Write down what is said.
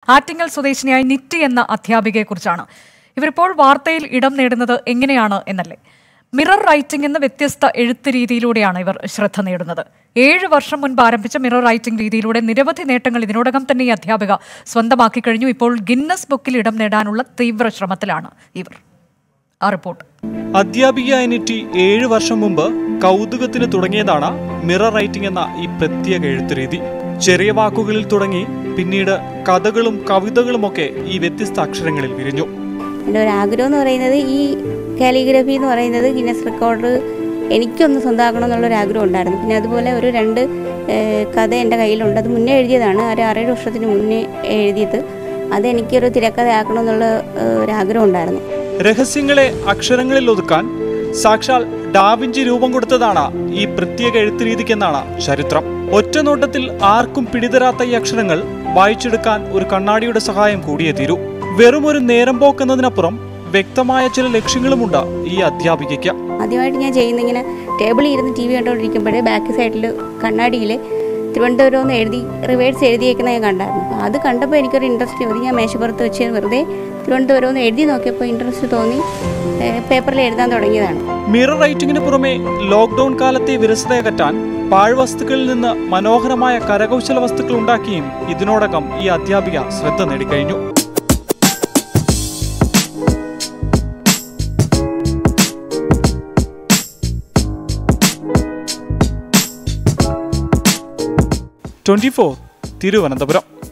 ആറ്റിങ്ങൽ സ്വദേശിനിയായ നിറ്റി എന്ന അധ്യാപികയെക്കുറിച്ചാണ് ഇവരിപ്പോൾ വാർത്തയിൽ ഇടം നേടുന്നത് എങ്ങനെയാണ് എന്നല്ലേ മിറർ റൈറ്റിംഗ് എന്ന വ്യത്യസ്ത എഴുത്ത് രീതിയിലൂടെയാണ് ഇവർ ശ്രദ്ധ നേടുന്നത് ഏഴ് വർഷം മുൻപ് ആരംഭിച്ച മിറർ റൈറ്റിംഗ് രീതിയിലൂടെ നിരവധി നേട്ടങ്ങൾ ഇതിനോടകം തന്നെ ഈ അധ്യാപിക സ്വന്തമാക്കി കഴിഞ്ഞു ഇപ്പോൾ ഗിന്നസ് ബുക്കിൽ ഇടം നേടാനുള്ള തീവ്ര ശ്രമത്തിലാണ് ഇവർ ആ റിപ്പോർട്ട് അധ്യാപിക അനിറ്റി ഏഴ് വർഷം മുമ്പ് കൗതുകത്തിന് തുടങ്ങിയതാണ് മിറർ റൈറ്റിംഗ് എന്ന ഈ പ്രത്യേക എഴുത്ത് രീതി ചെറിയ വാക്കുകളിൽ തുടങ്ങി പിന്നീട് കഥകളും കവിതകളുമൊക്കെ ഈ വ്യത്യസ്ത അക്ഷരങ്ങളിൽ വിരിഞ്ഞു എൻ്റെ ഒരു ആഗ്രഹം എന്ന് പറയുന്നത് ഈ കാലിഗ്രഫി എന്ന് പറയുന്നത് ഗിന്നസ് റെക്കോർഡ് എനിക്കൊന്ന് സ്വന്തമാക്കണം എന്നുള്ളൊരു ആഗ്രഹം ഉണ്ടായിരുന്നു പിന്നെ അതുപോലെ ഒരു രണ്ട് ഏഹ്, കഥ എൻ്റെ കയ്യിലുണ്ട് അത് മുന്നേ എഴുതിയതാണ് ഒരു ആറേഴ് വർഷത്തിന് മുന്നേ എഴുതിയത് അത് എനിക്കൊരു തിരക്കഥയാക്കണം എന്നുള്ള ഏഹ്, ഒരു ആഗ്രഹം ഉണ്ടായിരുന്നു രഹസ്യങ്ങളെ അക്ഷരങ്ങളിൽ ഒതുക്കാൻ സാക്ഷാൽ ഡാവിഞ്ചി രൂപം കൊടുത്തതാണ് ഈ പ്രത്യേക എഴുത്ത് രീതിക്കെന്നാണ് ചരിത്രം ഒറ്റ നോട്ടത്തിൽ ആർക്കും പിടിതരാത്ത ഈ അക്ഷരങ്ങൾ വായിച്ചെടുക്കാൻ ഒരു കണ്ണാടിയുടെ സഹായം കൂടിയേ തീരൂ വെറും ഒരു നേരം പോക്കുന്നതിനപ്പുറം വ്യക്തമായ ചില ലക്ഷ്യങ്ങളുമുണ്ട് ഈ അധ്യാപികയ്ക്ക് ആദ്യമായിട്ട് ഞാൻ ചെയ്യുന്ന ഇങ്ങനെ ടേബിളിൽ ഇരുന്ന് ടി വി കണ്ടുകൊണ്ടിരിക്കുമ്പോഴേ ബാക്ക് സൈഡിൽ കണ്ണാടിയിൽ തിരുവനന്തപുരം എന്ന് എഴുതി റിവേഴ്സ് എഴുതിയേക്കുന്ന ഞാൻ കണ്ടായിരുന്നു അപ്പോൾ അത് കണ്ടപ്പോൾ എനിക്കൊരു ഇൻട്രസ്റ്റ് തോന്നി ഞാൻ മേശപ്പുറത്ത് വെച്ച് വെറുതെ തിരുവനന്തപുരം എന്ന് എഴുതി നോക്കിയപ്പോൾ ഇൻട്രസ്റ്റ് തോന്നി പേപ്പറിൽ എഴുതാൻ തുടങ്ങിയതാണ് മിറർ റൈറ്റിംഗിന് പുറമെ ലോക്ക്ഡൌൺ കാലത്തെ വിരസതയകറ്റാൻ പാഴ്വസ്തുക്കളിൽ നിന്ന് മനോഹരമായ കരകൗശല വസ്തുക്കൾ ഉണ്ടാക്കിയും ഇതിനോടകം ഈ അധ്യാപിക ശ്രദ്ധ നേടിക്കഴിഞ്ഞു ട്വന്റി ഫോർ തിരുവനന്തപുരം